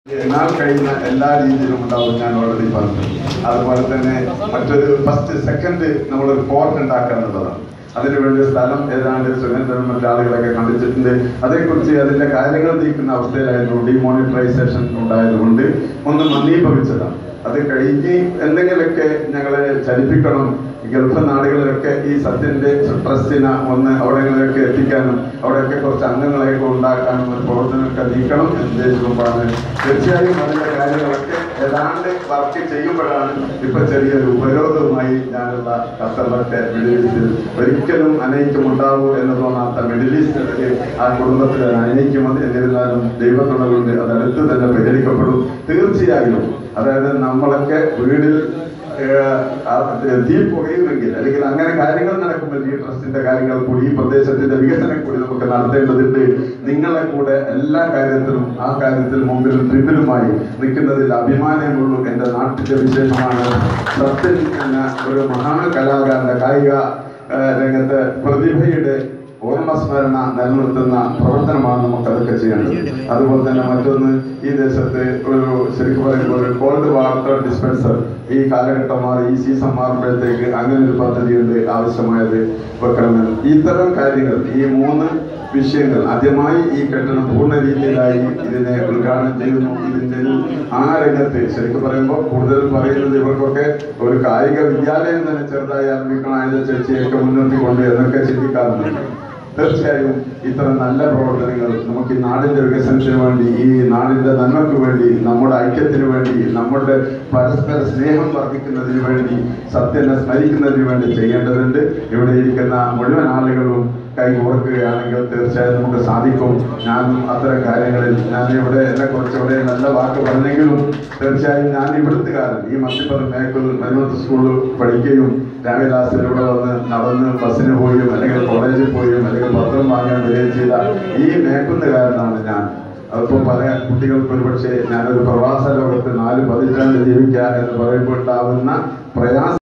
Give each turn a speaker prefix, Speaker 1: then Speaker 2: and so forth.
Speaker 1: എന്നാൽ കഴിയുന്ന എല്ലാ രീതിയിലും ഉണ്ടാവും ഞാൻ ഓൾറെഡി പറഞ്ഞു അതുപോലെ തന്നെ മറ്റൊരു ഫസ്റ്റ് സെക്കൻഡ് നമ്മളൊരു ഫോർട്ട് ഉണ്ടാക്കുക എന്നുള്ളതാണ് അതിനുവേണ്ടി സ്ഥലം ഏതാണ്ട് സുരേന്ദ്രൻ മറ്റു ആളുകളൊക്കെ കണ്ടിച്ചിട്ടുണ്ട് അതേക്കുറിച്ച് അതിന്റെ കാര്യങ്ങൾ നീക്കുന്ന അവസ്ഥയിലായിരുന്നു ഡിമോണിറ്ററൈസേഷൻ ഉണ്ടായതുകൊണ്ട് ഒന്ന് മന്ദീഭവിച്ചതാണ് അത് കഴിഞ്ഞ് എന്തെങ്കിലുമൊക്കെ ഞങ്ങളെ ചലിപ്പിക്കണം ഈ ഗൾഫ് നാടുകളിലൊക്കെ ഈ സത്യന്റെ ട്രസ്റ്റിനെ ഒന്ന് അവിടങ്ങളിലൊക്കെ എത്തിക്കാനും അവിടെയൊക്കെ കുറച്ച് അംഗങ്ങളെയൊക്കെ ഉണ്ടാക്കാനും ഒരു പ്രവർത്തനമൊക്കെ നീക്കണം എന്ന് ഉദ്ദേശിക്കുമ്പോഴാണ് തീർച്ചയായും അതിന്റെ കാര്യങ്ങളൊക്കെ ഏതാണ്ട് വർക്ക് ചെയ്യുമ്പോഴാണ് ഇപ്പൊ ചെറിയൊരു ഉപരോധവുമായി ഞാനുള്ള ഖത്തറിലൊക്കെ മിഡിൽ ഈസ്റ്റിൽ ഒരിക്കലും അനൈക്യം ഉണ്ടാവൂ എന്ന് തോന്നാത്ത മിഡിൽ ഈസ്റ്റിലേക്ക് ആ കുടുംബത്തിൽ അനൈക്യം എന്നിരുന്നാലും ദൈവത്തുണകൊണ്ട് അത് അടുത്ത് തന്നെ പരിഹരിക്കപ്പെടും തീർച്ചയായും അതായത് നമ്മളൊക്കെ വീടിൽ ഏഹ്, ആ, തീ പുകയുമെങ്കിൽ അല്ലെങ്കിൽ അങ്ങനെ കാര്യങ്ങൾ നടക്കുമ്പോൾ ഈ ട്രസ്റ്റിന്റെ കാര്യങ്ങൾ കൂടി ഈ പ്രദേശത്തിന്റെ വികസനം കൂടി നമുക്ക് നടത്തേണ്ടതുണ്ട് നിങ്ങളെ കൂടെ എല്ലാ കാര്യത്തിലും ആ കാര്യത്തിൽ മുമ്പിലും പിന്നിലുമായി നിൽക്കുന്നതിൽ അഭിമാനമുള്ളൂ എന്റെ നാട്ടിലെ വിശേഷമാണ് സത്യൻ എന്ന ഒരു മഹാകലാകാരന്റെ കായിക ഏഹ്, രംഗത്ത് പ്രതിഭയുടെ ഓർമ്മസ്മരണ നിലനിർത്തുന്ന പ്രവർത്തനമാണ് നമുക്ക് അതൊക്കെ ചെയ്യേണ്ടത് അതുപോലെ തന്നെ മറ്റൊന്ന് ഈ ദേശത്ത് ഒരു ശരിക്കും പറയുമ്പോൾ ഒരു കോൾഡ് വാട്ടർ ഡിസ്പെൻസർ ഈ കാലഘട്ടം മാറി ഈ സീസൺ മാറുമ്പോഴത്തേക്ക് അങ്ങനെ ഒരു പദ്ധതിയുണ്ട് ആവശ്യമായത് വെക്കണമെന്ന് ഇത്തരം കാര്യങ്ങൾ ഈ മൂന്ന് വിഷയങ്ങൾ ആദ്യമായി ഈ കെട്ടിടം പൂർണ്ണ രീതിയിലായി ഇതിനെ ഉദ്ഘാടനം ചെയ്യുന്നു ഇതിന്റെ ആ രംഗത്ത് ശരിക്കും പറയുമ്പോൾ കൂടുതൽ പറയുന്നത് ഇവർക്കൊക്കെ ഒരു കായിക വിദ്യാലയം തന്നെ ചെറുതായി ആരംഭിക്കണം അതിന്റെ ചേച്ചിയൊക്കെ മുൻനിർത്തിക്കൊണ്ട് എന്നൊക്കെ ചിന്തിക്കാറുണ്ട് തീർച്ചയായും ഇത്തരം നല്ല പ്രവർത്തനങ്ങൾ നമുക്ക് ഈ നാടിന്റെ വികസനത്തിന് വേണ്ടി ഈ നാടിന്റെ നന്മയ്ക്ക് വേണ്ടി നമ്മുടെ ഐക്യത്തിന് വേണ്ടി നമ്മുടെ പരസ്പര സ്നേഹം വർദ്ധിക്കുന്നതിന് വേണ്ടി സത്യനെ സ്മരിക്കുന്നതിന് വേണ്ടി ചെയ്യേണ്ടതുണ്ട് ഇവിടെ ഇരിക്കുന്ന മുഴുവൻ ആളുകളും കൈ ഓർക്കുകയാണെങ്കിൽ തീർച്ചയായും നമുക്ക് സാധിക്കും ഞാനും അത്തരം കാര്യങ്ങളിൽ ഞാൻ ഇവിടെ എന്നെ കുറിച്ച് ഇവിടെ നല്ല വാക്ക് പറഞ്ഞെങ്കിലും തീർച്ചയായും ഞാൻ ഇവിടുത്തുകാരൻ ഈ മത്തിപ്പുറം മേക്കൽ മരുമത്ത് സ്കൂളിൽ പഠിക്കുകയും രാവിലാസിൽ ഇവിടെ വന്ന് നടന്ന് ബസ്സിന് പോയും അല്ലെങ്കിൽ കോളേജിൽ പോയും അല്ലെങ്കിൽ പത്രം വാങ്ങാൻ വരികയും ചെയ്ത ഈ മേക്കുന്നുകാരനാണ് ഞാൻ അതിപ്പോ പല കുട്ടികൾക്ക് ഒരുപക്ഷെ ഞാനൊരു പ്രവാസ ലോകത്ത് നാല് പതിറ്റാണ്ട് ജീവിക്കുക എന്ന് പറയുമ്പോൾ ഉണ്ടാവുന്ന പ്രയാസം